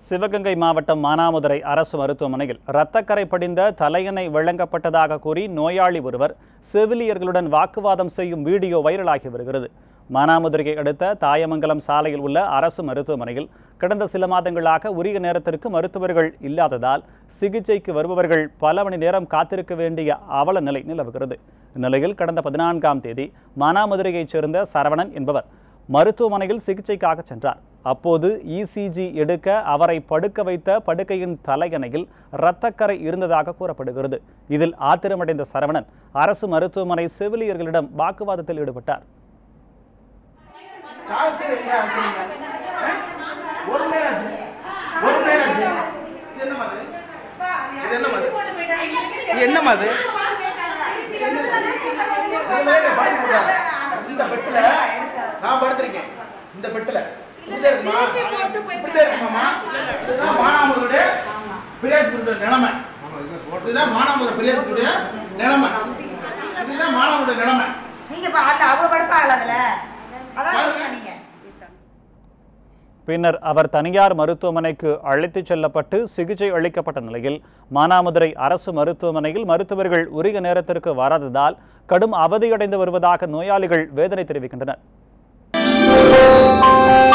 சிவகங்கை மாவட்டம் மானாமதுரை அரசு மருத்துவமனையில் இரத்தக்கரை படிந்த தலையணை வழங்கப்பட்டதாக கூறி நோயாளி ஒருவர் செவிலியர்களுடன் வாக்குவாதம் செய்யும் வீடியோ வைரலாகி வருகிறது மானாமதுரையை அடுத்த தாயமங்கலம் சாலையில் உள்ள அரசு மருத்துவமனையில் கடந்த சில மாதங்களாக உரிய நேரத்திற்கு மருத்துவர்கள் இல்லாததால் சிகிச்சைக்கு வருபவர்கள் பல மணி நேரம் காத்திருக்க வேண்டிய அவல நிலை நிலவுகிறது இந்நிலையில் கடந்த பதினான்காம் தேதி மானாமதுரையைச் சேர்ந்த சரவணன் என்பவர் மருத்துவமனையில் சிகிச்சைக்காக சென்றார் அப்போது இசிஜி எடுக்க அவரை படுக்க வைத்த படுக்கையின் தலையணையில் இரத்தக்கரை இருந்ததாக கூறப்படுகிறது இதில் ஆத்திரமடைந்த சரவணன் அரசு மருத்துவமனை செவிலியர்களிடம் வாக்குவாதத்தில் ஈடுபட்டார் டாக்டர் எங்க ஆக்குறீங்க? ஆ? ஒரு மணி நேரம் ஆச்சு. ஒரு மணி நேரம் ஆச்சு. இது என்ன மாதிரி இது என்ன மாதிரி இது என்ன மாதிரி இந்த பெட்டில் நான் படுத்திருக்கேன் இந்த பெட்டில் இப்படிதான் இருக்குமா இப்படிதான் இருக்குமாம்மா இதுதான் மானாமதுடைய பிரியாசிபுரிய நிலைமை இதுதான் மானாமதுரை பிரியாசிபுரிய நிலைமை இதுதான் மானாமதுடைய நிலைமை நீங்க இப்ப அதுல அவங்க படுப்பாங்கல்ல அதுல அதான் சொல்லுங்க நீங்க பின்னர் அவர் தனியார் மருத்துவமனைக்கு அழைத்துச் செல்லப்பட்டு சிகிச்சை அளிக்கப்பட்ட நிலையில் மானாமதுரை அரசு மருத்துவமனையில் மருத்துவர்கள் உரிய நேரத்திற்கு வராததால் கடும் அவதியடைந்து வருவதாக நோயாளிகள் வேதனை தெரிவிக்கின்றனர்